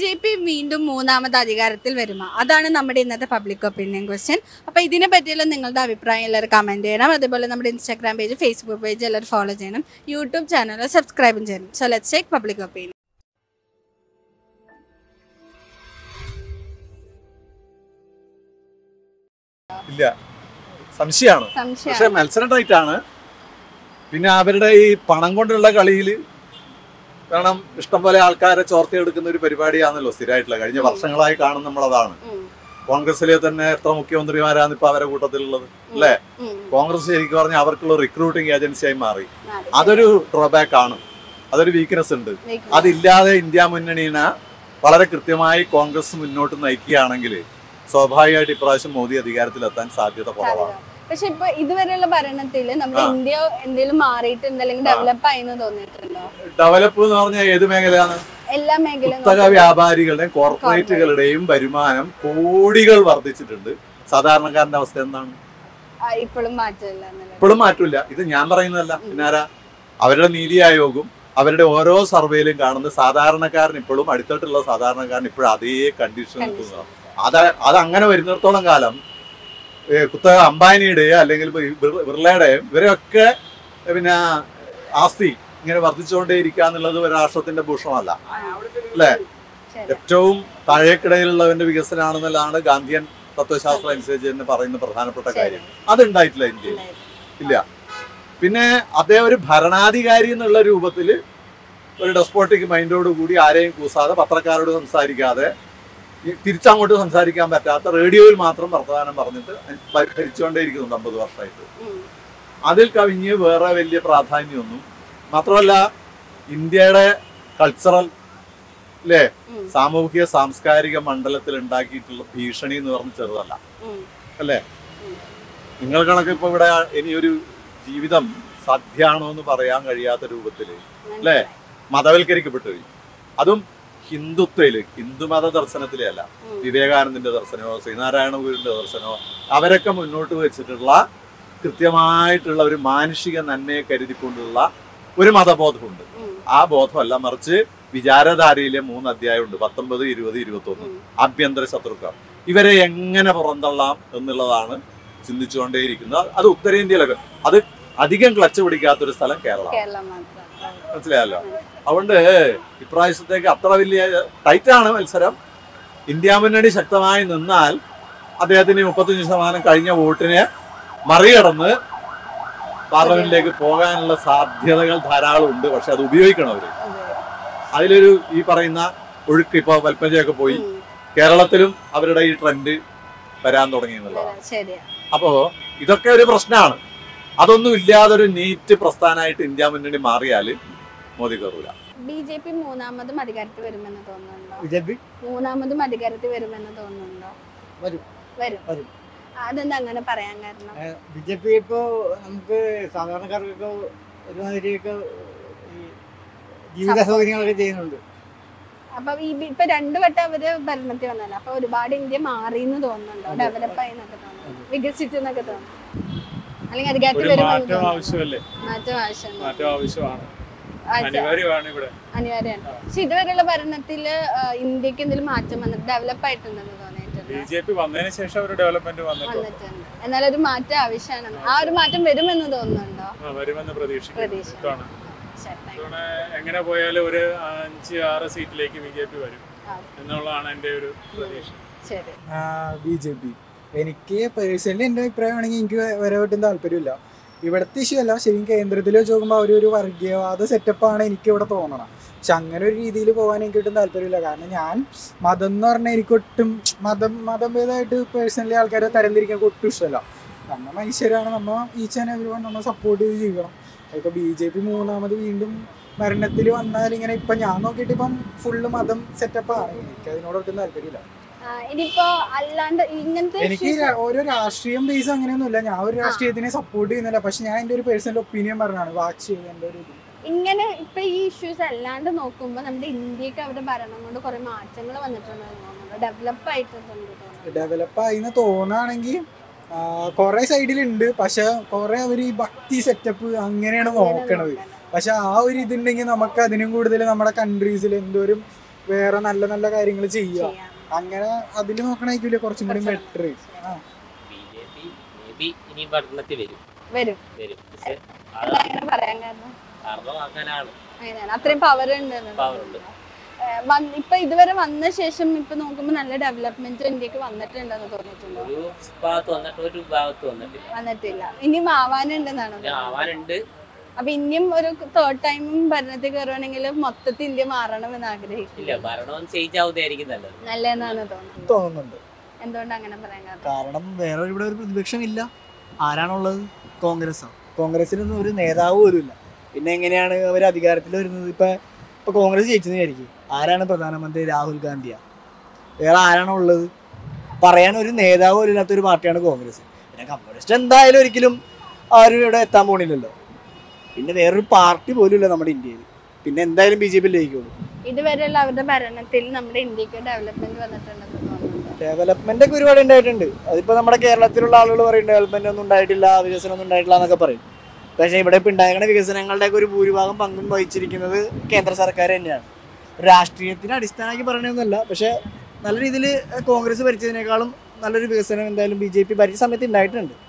J P വീണ്ടും മൂന്നാമത് അധികാരത്തിൽ വരുമോ അതാണ് നമ്മുടെ ഇന്നത്തെ പബ്ലിക് ഒപ്പീനിയൻ ക്വസ്റ്റ്യൻ അപ്പോൾ ഇതിനെ പറ്റിയുള്ള നിങ്ങളുടെ അഭിപ്രായം എല്ലാവരും കമൻറ്റ് ചെയ്യണം അതുപോലെ നമ്മുടെ ഇൻസ്റ്റാഗ്രാം പേജ് ഫേസ്ബുക്ക് പേജ് എല്ലാവരും ഫോളോ ചെയ്യണം യൂട്യൂബ് ചാനൽ സബ്സ്ക്രൈബും ചെയ്യണം so let's take public opinion ഇല്ല സംശയമാണ് പക്ഷെ സംശയം മത്സരം ടൈറ്റ് ആണ് പിന്നെ അവരുടെ ഈ പണം കൊണ്ടുള്ള കളിയിൽ കാരണം ഇഷ്ടം പോലെ ആൾക്കാരെ ചോർത്തിയെടുക്കുന്ന ഒരു പരിപാടിയാണല്ലോ സ്ഥിരമായിട്ടുള്ള കഴിഞ്ഞ വർഷങ്ങളായി കാണും നമ്മളതാണ് കോൺഗ്രസിലെ തന്നെ എത്ര മുഖ്യമന്ത്രിമാരാണ് ഇപ്പൊ അവരുടെ കൂട്ടത്തിലുള്ളത് അല്ലേ കോൺഗ്രസ് ശരിക്കും പറഞ്ഞാൽ അവർക്കുള്ള റിക്രൂട്ടിംഗ് ഏജൻസിയായി മാറി അതൊരു ഡ്രോബാക്ക് ആണ് അതൊരു വീക്ക്നെസ് ഉണ്ട് അതില്ലാതെ ഇന്ത്യ മുന്നണിനെ വളരെ കൃത്യമായി കോൺഗ്രസ് മുന്നോട്ട് നയിക്കുകയാണെങ്കിൽ സ്വാഭാവികമായിട്ട് ഇപ്രാവശ്യം മോദി അധികാരത്തിലെത്താൻ സാധ്യത കുറവാണ് പക്ഷെ ഇപ്പൊ ഇതുവരെയുള്ള ഭരണത്തിൽ നമ്മുടെ ആ. ഇന്ത്യ എന്തെങ്കിലും മാറിയിട്ടുണ്ട് അല്ലെങ്കിൽ ആ. ഡെവലപ്പ് ആയെന്ന് തോന്നിയിട്ടുണ്ടോ ഡെവലപ്പ് എന്ന് പറഞ്ഞാൽ ഏത് മേഖലയാണ് എല്ലാ മേഖലയും കുത്തക നോക്കുമ്പോ- വ്യാപാരികളുടെയും കോർപ്പറേറ്റുകളുടെയും വരുമാനം കോടികൾ വർദ്ധിച്ചിട്ടുണ്ട് സാധാരണക്കാരന്റെ അവസ്ഥ എന്താണ് ആ, ഇപ്പോഴും മാറ്റമില്ല എന്നല്ലേ? ഇപ്പോഴും മാറ്റമില്ല ഇത് ഞാൻ പറയുന്നതല്ല പിന്നെ ആരാ അവരുടെ നീതി ആയോഗും അവരുടെ ഓരോ സർവേയിലും കാണുന്ന സാധാരണക്കാരൻ ഇപ്പോഴും അടുത്തിട്ടുള്ള സാധാരണക്കാരൻ ഇപ്പോഴും അതേ കണ്ടീഷൻ നിൽക്കുന്നതാണ് അത് അത് അങ്ങനെ വരുന്നിടത്തോളം കാലം ഏ, കുത്തക അംബാനിയുടെ അല്ലെങ്കിൽ ബി- ബിർ- ബിർളയുടെയും ഇവരെയൊക്കെ പിന്നെ ആസ്തി ഇങ്ങനെ വർദ്ധിച്ചുകൊണ്ടേ ഇരിക്കുക എന്നുള്ളത് ഒരു രാഷ്ട്രത്തിന്റെ ഭൂഷണമല്ല അല്ലേ ശരി. ഏറ്റവും താഴേക്കിടയിലുള്ളവന്റെ വികസനമാണെന്നുള്ളതാണ് ഗാന്ധിയൻ തത്വശാസ്ത്രം അനുസരിച്ച് തന്നെ പറയുന്ന പ്രധാനപ്പെട്ട കാര്യം അതുണ്ടായിട്ടില്ല ഇന്ത്യയിൽ ഇല്ല പിന്നെ അദ്ദേഹം ഒരു ഭരണാധികാരി എന്നുള്ള രൂപത്തിൽ ഒരു ഡെസ്പോട്ടിക് മൈൻഡോട് കൂടി ആരെയും കൂസാതെ പത്രക്കാരോട് സംസാരിക്കാതെ ഈ തിരിച്ചങ്ങോട്ട് സംസാരിക്കാൻ പറ്റാത്ത റേഡിയോയിൽ മാത്രം വർത്തമാനം പറഞ്ഞിട്ട് ഭ- ഭരിച്ചുകൊണ്ടേ ഇരിക്കുന്നുണ്ട് അമ്പത് വർഷമായിട്ട് ഉം. അതിൽ കവിഞ്ഞ് വേറെ വലിയ പ്രാധാന്യമൊന്നും മാത്രമല്ല ഇന്ത്യയുടെ കൾച്ചറൽ അല്ലേ ഉം. സാമൂഹിക സാംസ്കാരിക മണ്ഡലത്തിൽ ഉണ്ടാക്കിയിട്ടുള്ള ഭീഷണി എന്ന് പറഞ്ഞ് ചെറുതല്ല ഉം. നിങ്ങൾ കണക്ക് ഇപ്പൊ ഇവിടെ ഇനിയൊരു ജീവിതം സാധ്യമാണോ എന്ന് പറയാൻ കഴിയാത്ത രൂപത്തിൽ അല്ലേ മതവൽക്കരിക്കപ്പെട്ടു പോയി അതും ഹിന്ദുത്വയില് ഹിന്ദുമത ദർശനത്തിലെ അല്ല ഉം. വിവേകാനന്ദന്റെ ദർശനമോ ശ്രീനാരായണ ഗുരുവിന്റെ ദർശനമോ അവരൊക്കെ മുന്നോട്ട് വെച്ചിട്ടുള്ള കൃത്യമായിട്ടുള്ള ഒരു മാനുഷിക നന്മയെ കരുതിക്കൊണ്ടുള്ള ഒരു മതബോധമുണ്ട് ഉം. ആ ബോധമല്ല മറിച്ച് വിചാരധാരയിലെ മൂന്ന് അധ്യായമുണ്ട് പത്തൊമ്പത് ഇരുപത് ഇരുപത്തി ഒന്ന് ഉം. ആഭ്യന്തര ശത്രുക്കൾ ഇവരെ എങ്ങനെ പുറന്തള്ളാം എന്നുള്ളതാണ് ചിന്തിച്ചുകൊണ്ടേയിരിക്കുന്നത് അത് ഉത്തരേന്ത്യയിലൊക്കെ അത് അധികം ക്ലച്ച് പിടിക്കാത്തൊരു സ്ഥലം കേരളം കേരളം മാത്രം മനസ്സിലായല്ലോ അതുകൊണ്ട് ഇപ്രാവശ്യത്തേക്ക് അത്ര വലിയ ടൈറ്റ് ആണ് മത്സരം ഇന്ത്യ മുന്നണി ശക്തമായി നിന്നാൽ അദ്ദേഹത്തിന് മുപ്പത്തഞ്ച് ശതമാനം കഴിഞ്ഞ വോട്ടിനെ മറികടന്ന് പാർലമെന്റിലേക്ക് പോകാനുള്ള സാധ്യതകൾ ധാരാളം ഉണ്ട് പക്ഷെ അത് ഉപയോഗിക്കണം അവര് അതെ. അതിലൊരു ഈ പറയുന്ന ഒഴുക്ക് ഇപ്പൊ വൽപ്പഞ്ചയൊക്കെ പോയി ഉം. കേരളത്തിലും അവരുടെ ഈ ട്രെൻഡ് വരാൻ തുടങ്ങി എന്നുള്ളതാണ് ശരിയാ അപ്പോ ഇതൊക്കെ ഒരു പ്രശ്നമാണ് അതൊന്നും ഇല്ലാതെ ഒരു നീറ്റ് പ്രസ്ഥാനമായിട്ട് ഇന്ത്യ മുന്നണി മാറിയാൽ മോദി കയറൂല ബി ജെ പി മൂന്നാമതും അധികാരത്തിൽ വരുമെന്ന് തോന്നുന്നുണ്ടോ ബി ജെ പി മൂന്നാമതും അധികാരത്തിൽ വരുമെന്ന് തോന്നുന്നുണ്ടോ വരും. വരും വരും. അതെന്താ അങ്ങനെ പറയാൻ കാരണം ബി ജെ പി ഇപ്പോൾ നമുക്ക് സാധാരണക്കാർക്കൊക്കെ ഒരുമാതിരിയൊക്കെ ഈ ജീവിത സൗകര്യങ്ങളൊക്കെ ചെയ്യുന്നുണ്ട് അപ്പൊ ഈ ബി- ഇപ്പൊ രണ്ടു വട്ടം അവര് ഭരണത്തിൽ വന്നല്ലോ അപ്പൊ ഒരുപാട് ഇന്ത്യ മാറി എന്ന് തോന്നുന്നുണ്ടോ അതെ. ഡെവലപ്പ് ആയി എന്നൊക്കെ തോന്നുന്നു വികസിച്ചെന്നൊക്കെ തോന്നുന്നു അല്ലെങ്കിൽ അധികാരത്തിൽ ഒരു വരുമെന്ന് മാറ്റം തോന്നുന്നു. ആവശ്യമല്ലേ മാറ്റം ആവശ്യമാണ് മാറ്റം ആവശ്യമാണ് ആവശ്യം- അനിവാര്യമാണ് ഇവിടെ അനിവാര്യമാണ് പക്ഷെ ഇതുവരെയുള്ള ഭരണത്തില് ആ, ഇന്ത്യക്ക് എന്തെങ്കിലും മാറ്റം വന്നിട്ട് ഡെവലപ്പ് ആയിട്ടുണ്ടെന്ന് ബി തോന്നിയിട്ടുണ്ട് ജെ പി വന്നതിന് ശേഷം ഒരു ഡെവലപ്മെന്റ് വന്നിട്ടുണ്ട് വന്നിട്ടുണ്ട് എന്നാൽ ഒരു മാറ്റം ആവശ്യമാണ് ആ ഒരു മാറ്റം വരുമെന്ന് തോന്നുന്നുണ്ടോ ആ, വരുമെന്ന് പ്രതീക്ഷിക്കുന്നു പ്രതീക്ഷ. ഇത്തവണ ശരി, thank you. ഇത്തവണ എങ്ങനെ പോയാലും ഒരു അഞ്ച് ആറ് സീറ്റിലേക്ക് ബി ജെ പി വരും ആ. എന്നുള്ളതാണ് എൻ്റെ ഒരു പ്രതീക്ഷ ശരി ബി ജെ പി എനിക്ക് പേഴ്സണലി എൻ്റെ അഭിപ്രായമാണെങ്കിൽ എനിക്ക് വരെ ഒട്ടും താല്പര്യമില്ല ഇവിടുത്തെ ഇഷ്യൂ അല്ല ശരിക്കും കേന്ദ്രത്തിൽ വെച്ച് നോക്കുമ്പോൾ അവർ ഒരു വർഗീയവാദ സെറ്റപ്പാണ് എനിക്ക് ഇവിടെ തോന്നണം പക്ഷെ അങ്ങനെ ഒരു രീതിയിൽ പോകാൻ എനിക്ക് ഒട്ടും താല്പര്യമില്ല കാരണം ഞാൻ മതം എന്ന് പറഞ്ഞാൽ എനിക്ക് ഒട്ടും മതം മതഭേദമായിട്ട് പേഴ്സണലി ആൾക്കാരെ തരംതിരിക്കാൻ ഒട്ടും ഇഷ്ടമല്ല നമ്മൾ മനുഷ്യരാണ് നമ്മൾ ഈച്ച് ആൻഡ് എവരി വൺ നമ്മൾ സപ്പോർട്ട് ചെയ്ത് ജീവിക്കണം ഇപ്പോൾ ബി ജെ പി മൂന്നാമത് വീണ്ടും ഭരണത്തിൽ വന്നാൽ ഇങ്ങനെ ഇപ്പം ഞാൻ നോക്കിയിട്ട് ഇപ്പം ഫുള്ള് മതം സെറ്റപ്പാണ് എനിക്ക് അതിനോട് ഒട്ടും താല്പര്യമില്ല ആ, ഇനിയിപ്പോ അല്ലാണ്ട് ഇങ്ങനത്തെ എനിക്ക് issues- ര- ഓരോ രാഷ്ട്രീയം ബേസ് അങ്ങനെയൊന്നുമില്ല ഞാൻ ഒരു രാഷ്ട്രീയത്തിനെ സപ്പോർട്ട് ചെയ്യുന്നില്ല പക്ഷെ ഞാൻ എൻ്റെ ഒരു പേഴ്സണൽ ഒപ്പീനിയൻ പറഞ്ഞാണ് വാച്ച് ചെയ്ത് എൻ്റെ ഒരു ഇത്. ഇങ്ങനെ ഇപ്പൊ ഈ ഇഷ്യൂസ് അല്ലാണ്ട് നോക്കുമ്പോ നമ്മുടെ ഇന്ത്യക്ക് അവരുടെ ഭരണം കൊണ്ട് കുറെ മാറ്റങ്ങൾ വന്നിട്ടുണ്ടെന്ന് തോന്നുന്നു ഡെവലപ്പ് ആയിട്ടുണ്ട് തോന്നുന്നു ഡെവലപ്പ് ആയി എന്ന് തോന്നുകയാണെങ്കിൽ കുറെ സൈഡിലുണ്ട് പക്ഷെ കുറെ അവർ ഈ ഭക്തി സെറ്റപ്പ് അങ്ങനെയാണ് നോക്കണത് പക്ഷെ ആ ഒരു ഇതുണ്ടെങ്കിൽ നമുക്ക് അതിനും കൂടുതൽ നമ്മുടെ കൺട്രീസിൽ എന്തോരം വേറെ നല്ല നല്ല കാര്യങ്ങൾ ചെയ്യുക ചെയ്യാം. അങ്ങനെ അതിൽ നോക്കണായിരിക്കില്ല കുറച്ചും കൂടി better B J P maybe ഇനി ഭരണത്തിൽ വരും വരും വരും പക്ഷെ എന്താ അങ്ങനെ പറയാൻ കാരണം കാരണമാക്കാനാണ് അങ്ങനെയാണ് അത്രയും പവർ ഉണ്ട് എന്നുള്ളത്. Power ഉണ്ട്. ഏഹ് വന്ന് ഇപ്പൊ ഇതുവരെ വന്ന ശേഷം ഇപ്പൊ നോക്കുമ്പോ നല്ല ഡെവലപ്മെന്റ് ഇന്ത്യക്ക് വന്നിട്ടുണ്ടെന്ന് തോന്നിയിട്ടുണ്ടോ ഒരു ഭാഗത്ത് വന്നിട്ട് ഒരു ഭാഗത്ത് വന്നിട്ടില്ല വന്നിട്ടില്ല ഇനിയും ആവാനുണ്ടെന്നാണോ പിന്നെ ആവാനുണ്ട് അപ്പൊ ഇനിയും ഒരു തേർഡ് ടൈമും ഭരണത്തിൽ കയറുവാണെങ്കിൽ മൊത്തത്തിൽ ഇന്ത്യ മാറണം എന്ന് ഇല്ല ആഗ്രഹിക്കില്ല ഭരണം ചേഞ്ച് ആവുന്നതായിരിക്കും നല്ലത് നല്ലതെന്നാണ് തോന്നുന്നത് തോന്നുന്നുണ്ട് എന്തുകൊണ്ട് അങ്ങനെ പറയാൻ കാരണം കാരണം വേറെ ഇവിടെ ഒരു പ്രതിപക്ഷമില്ല ആരാണുള്ളത് കോൺഗ്രസ്സാണ് കോൺഗ്രസിനൊന്നും ഒരു നേതാവ് പോലും ഇല്ല പിന്നെ എങ്ങനെയാണ് അവർ അധികാരത്തിൽ വരുന്നത് ഇപ്പൊ ഇപ്പൊ കോൺഗ്രസ് ജയിച്ചെന്ന് വിചാരിക്കും ആരാണ് പ്രധാനമന്ത്രി രാഹുൽ ഗാന്ധിയാ വേറെ ആരാണ് ഉള്ളത് പറയാൻ ഒരു നേതാവ് പോലും ഇല്ലാത്ത ഒരു പാർട്ടിയാണ് കോൺഗ്രസ് പിന്നെ കമ്മ്യൂണിസ്റ്റ് എന്തായാലും ഒരിക്കലും ആരും ഇവിടെ എത്താൻ പോണില്ലല്ലോ പിന്നെ വേറൊരു പാർട്ടി പോലും ഇല്ല നമ്മുടെ ഇന്ത്യയിൽ പിന്നെ എന്തായാലും ബി ജെ പി ജയിക്കുള്ളൂ ഇതുവരെയുള്ള അവരുടെ ഭരണത്തിൽ നമ്മുടെ ഇന്ത്യക്ക് ഡെവലപ്മെന്റ് വന്നിട്ടുണ്ടെന്ന് തോന്നുന്നുണ്ടോ ഡെവലപ്മെന്റ് ഒക്കെ ഒരുപാട് ഉണ്ടായിട്ടുണ്ട് അതിപ്പോ നമ്മുടെ കേരളത്തിലുള്ള ആളുകൾ പറയും ഡെവലപ്മെന്റ് ഒന്നും ഉണ്ടായിട്ടില്ല വികസനം ഒന്നും ഉണ്ടായിട്ടില്ല എന്നൊക്കെ പറയും പക്ഷേ ഇവിടെ ഇപ്പൊ ഉണ്ടാകുന്ന വികസനങ്ങളുടെ ഒക്കെ ഒരു ഭൂരിഭാഗം പങ്കും വഹിച്ചിരിക്കുന്നത് കേന്ദ്ര സർക്കാർ തന്നെയാണ് രാഷ്ട്രീയത്തിന് അടിസ്ഥാനമാക്കി പറയണമെന്നല്ല പക്ഷെ നല്ല രീതിയിൽ കോൺഗ്രസ് ഭരിച്ചതിനേക്കാളും നല്ലൊരു വികസനം എന്തായാലും ബി ജെ പി ഭരിച്ച സമയത്ത് ഉണ്ടായിട്ടുണ്ട്